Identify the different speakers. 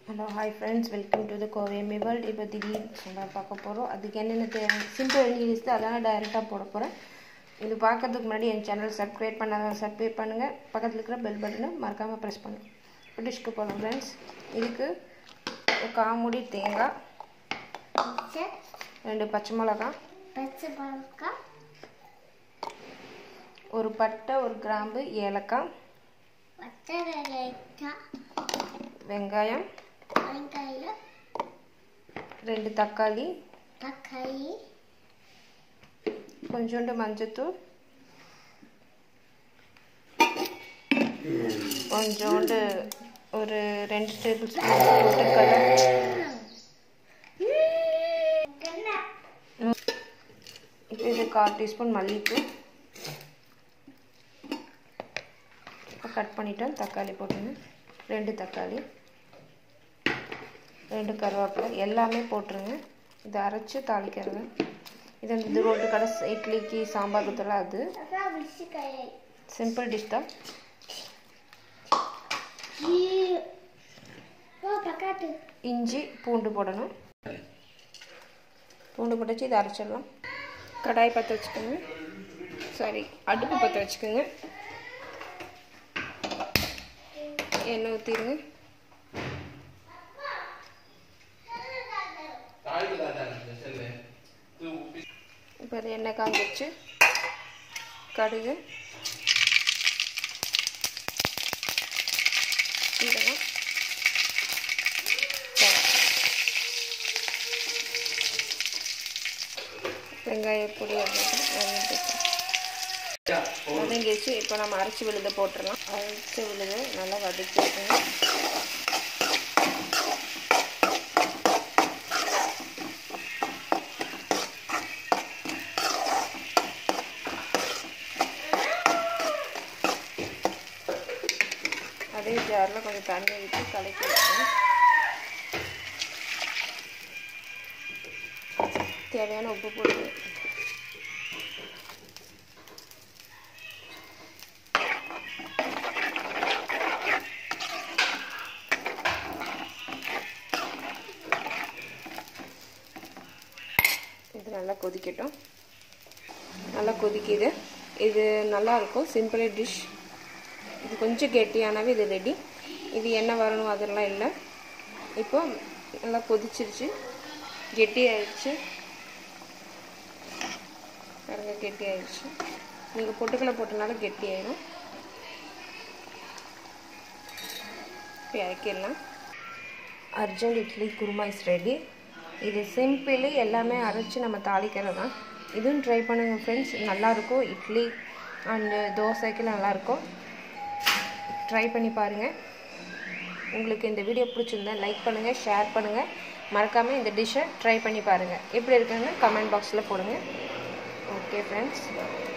Speaker 1: hello hi friends welcome to the கோவேமி world இப்போ திடீர் சாம்பார் பார்க்க போகிறோம் அதுக்கு என்னென்ன தேவை சிம்பிள் இன்க்ரீடியன்ஸ் தான் அதெல்லாம் டைரெக்டாக போட போகிறேன் இது பார்க்கறதுக்கு முன்னாடி என் சேனல் சப்ஸ்கிரைப் பண்ணாதவங்க சப்ஸ்கிரைப் பண்ணுங்கள் பக்கத்தில் இருக்கிற பெல் பட்டனை மறக்காமல் ப்ரெஸ் பண்ணுங்கள் இப்போ டிஷ்க்கு போகலாம் ஃப்ரெண்ட்ஸ் இதுக்கு ஒரு காமுடி தேங்காய்
Speaker 2: பச்சை
Speaker 1: ரெண்டு பச்சை மிளகா
Speaker 2: பச்சை மிளகாய்
Speaker 1: ஒரு பட்டை ஒரு கிராம்பு ஏலக்காய்
Speaker 2: பச்சை வெங்காயம்
Speaker 1: வெங்காயம்
Speaker 2: வெங்காயம்
Speaker 1: ரெண்டு தக்காளி
Speaker 2: தக்காளி
Speaker 1: கொஞ்சோண்டு மஞ்சத்தூள் கொஞ்சோண்டு ஒரு ரெண்டு டேபிள் ஸ்பூன் பொட்டுக்கடலை இப்போ இது கால் டீஸ்பூன் மல்லித்தூள் இப்போ கட் பண்ணிட்டோம் தக்காளி போட்டுங்க ரெண்டு தக்காளி ரெண்டு கருவேப்பிலை எல்லாமே போட்டுருங்க இதை அரைச்சி தாளிக்கிறது இது அந்த இது ரோட்டு கடை இட்லிக்கு சாம்பார் ஊற்றலாம் அது
Speaker 2: அதான் விசிக்காய்
Speaker 1: சிம்பிள் டிஷ் தான்
Speaker 2: ஓ பக்காட்டு
Speaker 1: இஞ்சி பூண்டு போடணும் பூண்டு போட்டு இதை அரைச்சிடலாம் கடாய் பற்ற வச்சுக்கோங்க சாரி அடுப்பு பற்ற வச்சுக்கோங்க எண்ணெய் ஊற்றிடுங்க இப்போ அது எண்ணெய் காஞ்சிச்சு கடுகு சீரகம் வெங்காய பொடி வதங்கிடுச்சு இப்போ நம்ம அரைச்சி விழுத போட்டுடலாம் அரைச்சி விழுது நல்லா வதக்கி வைக்கணும் அதே ஜாரில் கொஞ்சம் தண்ணி ஊற்றி கலக்கி வைக்கணும் தேவையான உப்பு போடுங்க இது நல்லா கொதிக்கட்டும் நல்லா கொதிக்குது இது நல்லா இருக்கும் சிம்பிள் டிஷ் இது கொஞ்சம் கெட்டியானாவே இது ரெடி இது என்ன வரணும் அதெல்லாம் இல்லை இப்போ நல்லா கொதிச்சிருச்சு கெட்டி ஆயிடுச்சு பாருங்க கெட்டி ஆயிடுச்சு நீங்கள் பொட்டுக்கலை போட்டனால கெட்டி ஆயிடும் இப்போ இறக்கிடலாம் urgent idli kurma is ready இது சிம்பிளி எல்லாமே அரைச்சி நம்ம தாளிக்கிறது தான் இதுவும் ட்ரை பண்ணுங்கள் ஃப்ரெண்ட்ஸ் நல்லாயிருக்கும் இட்லி அண்டு தோசைக்கு நல்லாயிருக்கும் ட்ரை பண்ணி பாருங்கள் உங்களுக்கு இந்த வீடியோ பிடிச்சிருந்தா லைக் பண்ணுங்கள் ஷேர் பண்ணுங்கள் மறக்காமல் இந்த டிஷ்ஷை ட்ரை பண்ணி பாருங்கள் எப்படி இருக்குன்னு கமெண்ட் பாக்ஸில் போடுங்க ஓகே ஃப்ரெண்ட்ஸ்